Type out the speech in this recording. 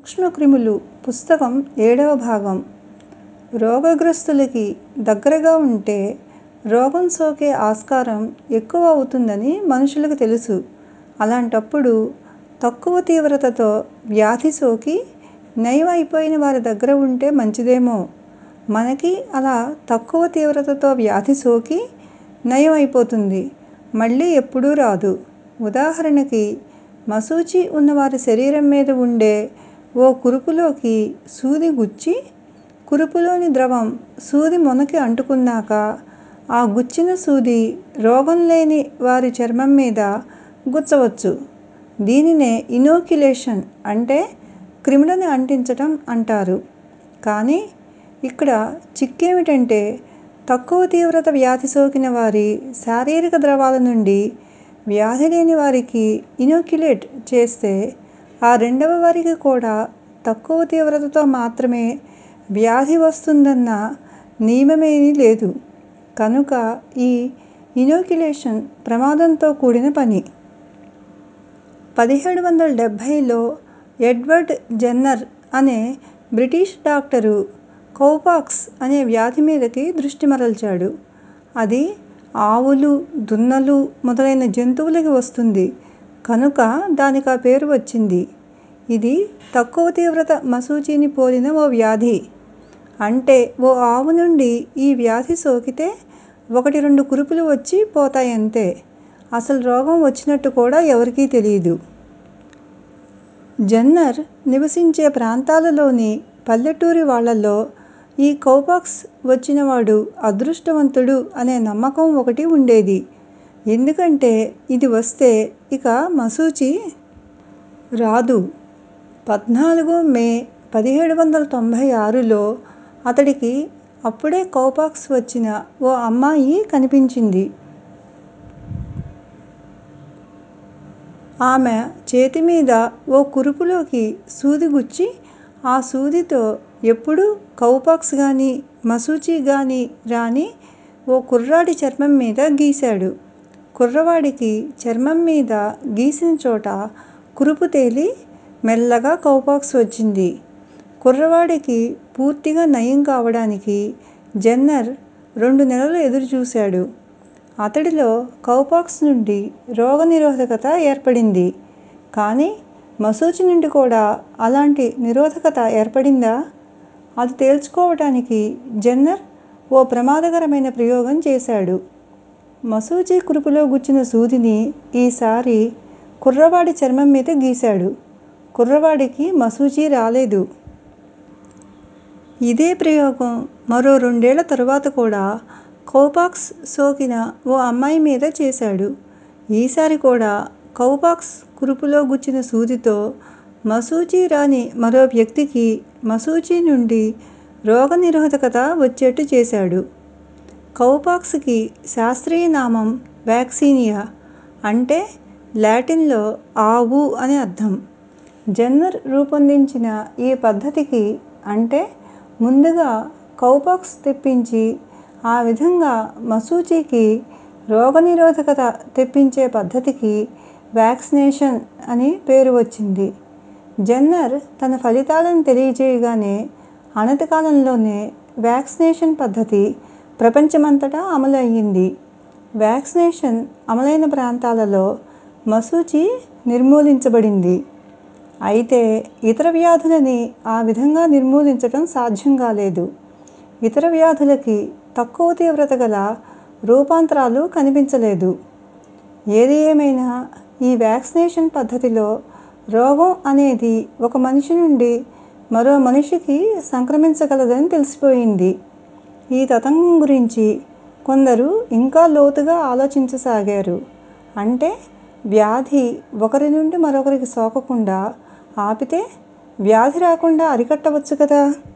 సూక్ష్మక్రిములు పుస్తకం ఏడవ భాగం రోగగ్రస్తులకి దగ్గరగా ఉంటే రోగం సోకే ఆస్కారం ఎక్కువ అవుతుందని మనుషులకు తెలుసు అలాంటప్పుడు తక్కువ తీవ్రతతో వ్యాధి సోకి నయం అయిపోయిన వారి దగ్గర ఉంటే మంచిదేమో మనకి అలా తక్కువ తీవ్రతతో వ్యాధి సోకి నయం అయిపోతుంది మళ్ళీ ఎప్పుడూ రాదు ఉదాహరణకి మశూచి ఉన్నవారి శరీరం మీద ఉండే ఓ కురుపులోకి సూది గుచ్చి కురుపులోని ద్రవం సూది మొనకి అంటుకున్నాక ఆ గుచ్చిన సూది రోగం లేని వారి చర్మం మీద గుచ్చవచ్చు దీనినే ఇనోక్యులేషన్ అంటే క్రిములని అంటించటం అంటారు కానీ ఇక్కడ చిక్కేమిటంటే తక్కువ తీవ్రత వ్యాధి సోకిన వారి శారీరక ద్రవాల నుండి వ్యాధి లేని వారికి ఇనోక్యులేట్ చేస్తే ఆ రెండవ వారికి కూడా తక్కువ తీవ్రతతో మాత్రమే వ్యాధి వస్తుందన్న నియమమేమీ లేదు కనుక ఈ ఇనోక్యులేషన్ ప్రమాదంతో కూడిన పని పదిహేడు వందల డెబ్భైలో ఎడ్వర్డ్ జెన్నర్ అనే బ్రిటిష్ డాక్టరు కౌపాక్స్ అనే వ్యాధి మీదకి దృష్టి మరల్చాడు అది ఆవులు దున్నలు మొదలైన జంతువులకి వస్తుంది కనుక దానికా పేరు వచ్చింది ఇది తక్కువ తీవ్రత మశూచిని పోలిన ఓ వ్యాధి అంటే ఓ ఆవు నుండి ఈ వ్యాధి సోకితే ఒకటి రెండు కురుపులు వచ్చి పోతాయంతే అసలు రోగం వచ్చినట్టు కూడా ఎవరికీ తెలీదు జెన్నర్ నివసించే ప్రాంతాలలోని పల్లెటూరి వాళ్ళలో ఈ కౌపాక్స్ వచ్చినవాడు అదృష్టవంతుడు అనే నమ్మకం ఒకటి ఉండేది ఎందుకంటే ఇది వస్తే ఇక మశూచి రాదు పద్నాలుగు మే పదిహేడు వందల తొంభై ఆరులో అతడికి అప్పుడే కౌపాక్స్ వచ్చిన ఓ అమ్మాయి కనిపించింది ఆమె చేతి మీద ఓ కురుపులోకి సూది గుచ్చి ఆ సూదితో ఎప్పుడూ కౌపాక్స్ గానీ మశూచి గానీ రాని ఓ కుర్రాడి చర్మం మీద గీశాడు కుర్రవాడికి చర్మం మీద గీసిన చోట కురుపు తేలి మెల్లగా కౌపాక్స్ వచ్చింది కుర్రవాడికి పూర్తిగా నయం కావడానికి జెన్నర్ రెండు నెలలు ఎదురుచూశాడు అతడిలో కౌపాక్స్ నుండి రోగనిరోధకత ఏర్పడింది కానీ మశూచి నుండి కూడా అలాంటి నిరోధకత ఏర్పడిందా అది తేల్చుకోవటానికి జెన్నర్ ఓ ప్రమాదకరమైన ప్రయోగం చేశాడు మశూచి కురుపులో గుచ్చిన సూదిని ఈసారి కుర్రవాడి చర్మం మీద గీశాడు కుర్రవాడికి మశూచి రాలేదు ఇదే ప్రయోగం మరో రెండేళ్ళ తరువాత కూడా కౌపాక్స్ సోకిన ఓ అమ్మాయి మీద చేశాడు ఈసారి కూడా కౌపాక్స్ కురుపులో గుచ్చిన సూదితో మశూచి రాని మరో వ్యక్తికి మశూచి నుండి రోగనిరోధకత వచ్చేట్టు చేశాడు కౌపాక్స్ కి శాస్త్రీయ నామం వ్యాక్సీనియా అంటే లాటిన్లో ఆవు అని అర్థం జెన్నర్ రూపొందించిన ఈ పద్ధతికి అంటే ముందుగా కౌపాక్స్ తెప్పించి ఆ విధంగా మశూచికి రోగనిరోధకత తెప్పించే పద్ధతికి వ్యాక్సినేషన్ అని పేరు వచ్చింది జెన్నర్ తన ఫలితాలను తెలియజేయగానే అనతి కాలంలోనే వ్యాక్సినేషన్ పద్ధతి ప్రపంచమంతటా అమలు అయ్యింది వ్యాక్సినేషన్ అమలైన ప్రాంతాలలో మశూచి నిర్మూలించబడింది అయితే ఇతర వ్యాధులని ఆ విధంగా నిర్మూలించటం సాధ్యం కాలేదు ఇతర వ్యాధులకి తక్కువ తీవ్రత గల రూపాంతరాలు కనిపించలేదు ఏది ఏమైనా ఈ వ్యాక్సినేషన్ పద్ధతిలో రోగం అనేది ఒక మనిషి నుండి మరో మనిషికి సంక్రమించగలదని తెలిసిపోయింది ఈ తతంగం గురించి కొందరు ఇంకా లోతుగా ఆలోచించసాగారు అంటే వ్యాధి ఒకరి నుండి మరొకరికి సోకకుండా ఆపితే వ్యాధి రాకుండా అరికట్టవచ్చు కదా